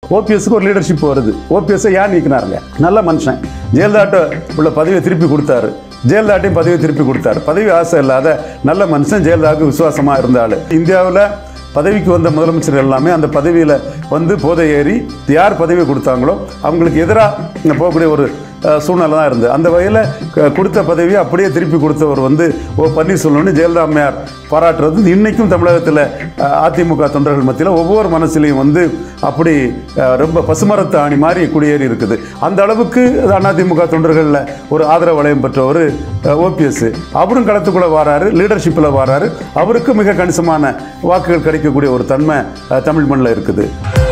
ஓபிஎஸ்க்கு ஒரு லீடர்ஷிப் வருது ஓபிஎஸ்ஸை ஏன் நீக்கினாருங்க நல்ல மனுஷன் ஜெயலலிதாட்ட உள்ள பதவியை திருப்பி கொடுத்தாரு ஜெயலலிதாட்டையும் பதவியை திருப்பி கொடுத்தாரு பதவி ஆசை இல்லாத நல்ல மனுஷன் ஜெயலலிதாவுக்கு விசுவாசமாக இருந்தாள் இந்தியாவில் பதவிக்கு வந்த முதலமைச்சர் எல்லாமே அந்த பதவியில் வந்து போதை ஏறி யார் பதவி கொடுத்தாங்களோ அவங்களுக்கு எதிராக போகக்கூடிய ஒரு அஹ், சூழ்நிலை தான் இருந்தது அந்த வகையில் க- கொடுத்த பதவியை அப்படியே திருப்பி கொடுத்தவர் வந்து ஓ பன்னீர்செல்வம்னு ஜெயலலிதா அம்மையார் பாராட்டுறது இன்னைக்கும் தமிழகத்தில் அஹ், அதிமுக தொண்டர்கள் மத்தியில் ஒவ்வொரு மனசுலையும் வந்து அப்படி அஹ், ரொம்ப பசுமரத்து ஆணி மாதிரி குடியேறி இருக்குது அந்த அளவுக்கு அதிமுக தொண்டர்களில் ஒரு ஆதரவு வளையம் பெற்றவர் ஓபிஎஸ் அவரும் களத்துக்குள்ளே வராரு லீடர்ஷிப்பில் வராரு அவருக்கு மிக கணிசமான வாக்குகள் கிடைக்கக்கூடிய ஒரு தன்மை அஹ், தமிழ் மண்ணில் இருக்குது